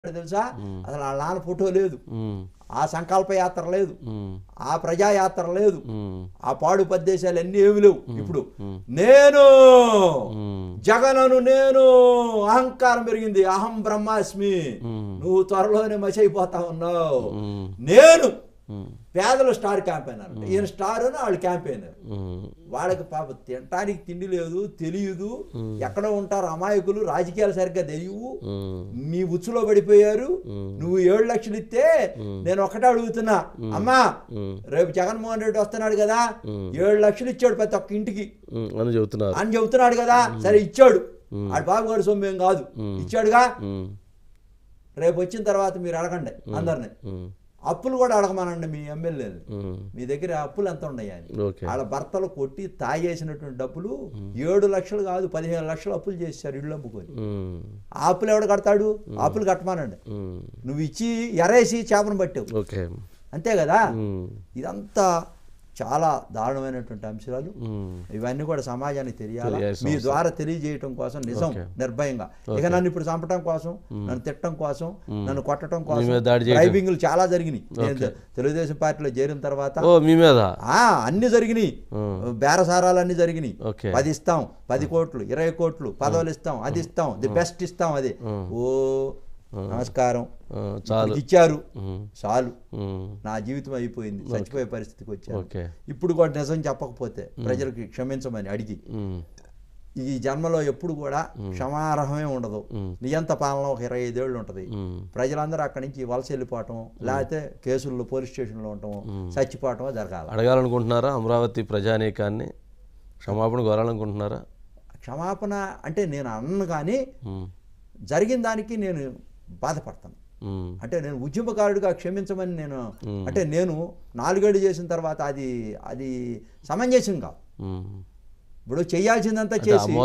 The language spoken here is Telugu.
తెలుసా అసలు వాళ్ళ నాన్న ఫోటో లేదు ఉమ్, ఆ సంకల్ప యాత్ర లేదు ఉమ్, ఆ ప్రజాయాత్ర లేదు ఉమ్, ఆ పాడు పద్దేశాలు అన్నీ ఏమి లేవు ఇప్పుడు నేను ఉమ్, జగనను నేను అహంకారం పెరిగింది అహం బ్రహ్మాస్మి ఉమ్, నువ్వు త్వరలోనే మసి అయిపోతా ఉన్నావు ఉమ్, నేను ఉమ్, పేదలు స్టార్ క్యాంపెయినర్ ఈయన స్టార్ అని వాళ్ళు క్యాంపెయినర్ ఉమ్, వాళ్ళకి పాప తినటానికి తిండి లేదు తెలియదు ఎక్కడో ఉంటారు అమాయకులు రాజకీయాలు సరిగ్గా తెలియవు ఉమ్, నీ ఉచ్చులో పడిపోయారు ఉమ్. నువ్వు ఏడు లక్షలు ఇస్తే నేను ఒకటే అడుగుతున్నా అమ్మా ఉమ్, రేపు జగన్మోహన్ రెడ్డి వస్తున్నాడు కదా ఉమ్. ఏడు లక్షలు ఇచ్చాడు ప్రతి ఒక్క ఇంటికి ఉమ్, అని చెబుతున్నారు అని చెబుతున్నాడు కదా సరే ఇచ్చాడు ఆడు బాబు గారి సొమ్మేం కాదు ఇచ్చాడుగా ఉమ్, రేపు వచ్చిన తర్వాత మీరు అడగండి అందరిని ఉమ్, అప్పులు కూడా అడగమనండి మీ ఎమ్మెల్యేలు ఉమ్, మీ దగ్గర అప్పులు ఎంత ఉన్నాయి అని ఓకే వాళ్ళ భర్తలు కొట్టి తాగేసినటువంటి డబ్బులు ఏడు లక్షలు కాదు పదిహేను లక్షలు అప్పులు చేశారు ఇళ్ళు అమ్ముకొని ఉమ్, ఆ అప్పులు ఎవడు కడతాడు ఆ అప్పులు కట్టమానండి ఉమ్, నువ్వు ఇచ్చి ఎరేసి చేపను పట్టావు ఓకే అంతే కదా ఉమ్, ఇదంతా చాలా దారుణమైనటువంటి అంశాలు ఉమ్, ఇవన్నీ కూడా సమాజానికి తెలియాలి తెలియాల్సిన మీ ద్వారా తెలియజేయటం కోసం నిజం ఓకే. నిర్భయంగా ఇక నన్ను ఇప్పుడు చంపటం కోసం నన్ను తిట్టడం కోసం నన్ను కొట్టడం కోసం మీద దాడి చేయటం. డ్రైవింగ్లు చాలా జరిగినాయి నేను తెలుగుదేశం పార్టీలో చేరిన తర్వాత ఓ మీ మీద ఆ అన్ని జరిగినాయి బేరసారాలు అన్ని జరిగినాయి ఓకే పది ఇస్తాం పది కోట్లు ఇరవై కోట్లు పదవులు ఇస్తాం అది ఇస్తాం ది బెస్ట్ ఇస్తాం అది ఓ నమస్కారం ఆ, చాలు ఇప్పుడు ఇచ్చారు ఉమ్, చాలు ఉమ్, నా జీవితం అయిపోయింది చచ్చిపోయే పరిస్థితికి వచ్చాను ఓకే ఇప్పుడు కూడా నిజం చెప్పకపోతే ప్రజలకి క్షమించమని అడిగి ఉమ్, ఈ జన్మలో ఎప్పుడు కూడా క్షమార్హమే ఉండదు మ్. నియంత పాలన ఒక ఇరవై ఐదేళ్ళు ఉంటుంది ఉమ్, ప్రజలందరూ అక్కడి నుంచి వలస వెళ్ళిపోవటం లేకపోతే కేసుల్లో పోలీస్ స్టేషన్లో ఉండటం చచ్చిపోవటం జరగాలి అడగాలనుకుంటున్నారా అమరావతి ప్రజానీకాన్ని క్షమాపణ కోరాలనుకుంటున్నారా క్షమాపణ అంటే నేను అన్నను కానీ ఉమ్, జరిగిన దానికి నేను బాధపడతాను ఉమ్, అంటే నేను ఉద్యమకారుడిగా క్షమించమని నేను అంటే నేను నాలుగేళ్ళు చేసిన తర్వాత అది అది సమంజసం కాదు ఉమ్. ఇప్పుడు చేయాల్సిందంతా అంటే చేసి